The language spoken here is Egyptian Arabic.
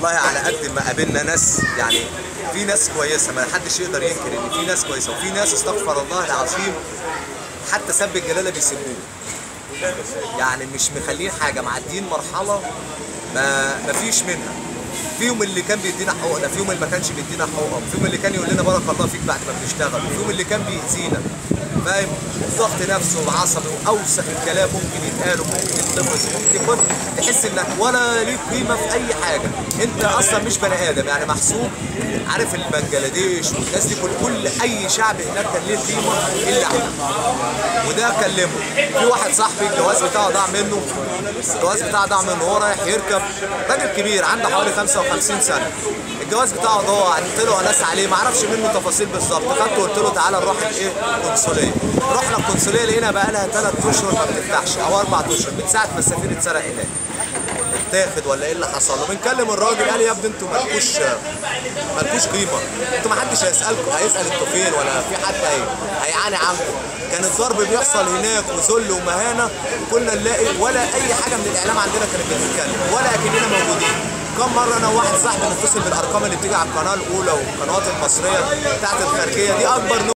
والله على قد ما قابلنا ناس يعني في ناس كويسه ما حدش يقدر ينكر ان في ناس كويسه وفي ناس استغفر الله العظيم حتى سب الجلاله بيسبوه يعني مش مخلين حاجه معديين مرحله ما ما فيش منها فيهم اللي كان بيدينا حقوقنا فيهم اللي ما كانش بيدينا حقوقنا فيهم اللي كان يقول لنا بارك الله فيك بعد ما بنشتغل وفيهم اللي كان بيأذينا فاهم ضغط نفسه وعصبي واوسخ الكلام ممكن يتقال وممكن يتلفظ وممكن يكون تحس انك ولا ليك قيمه في اي حاجه انت اصلا مش بني ادم يعني محسوب عارف البنجلاديش والناس دي كل, كل اي شعب هناك كان ليه قيمه الا احنا وده كلمه في واحد صاحبي الجواز بتاعه ضاع منه الجواز بتاعه ضاع منه وهو رايح يركب راجل كبير عنده حوالي 55 سنه الجواز بتاعه ضاع طلعوا ناس عليه ما اعرفش منه تفاصيل بالظبط خدته قلت له تعالى نروح الايه القنصليه رحنا القنصليه لقينا بقى لها ثلاث اشهر ما بتفتحش او اربع اشهر من ساعه ما السفير اتسرق هناك اتاخد ولا ايه اللي حصل له بنكلم الراجل قال يا ابني انتوا مالكوش مالكوش قيمه انتوا ما حدش هيسالكم هيسال انتوا فين ولا في حد هي هيعاني عنكم كان الضرب بيحصل هناك وذل ومهانه وكنا نلاقي ولا اي حاجه من الاعلام عندنا كانت بتتكلم ولا اكننا موجودين كم مره انا وواحد صاحبي متصل بالارقام اللي بتيجي على القناه الاولى والقنوات المصريه بتاعت الخارجيه دي اكبر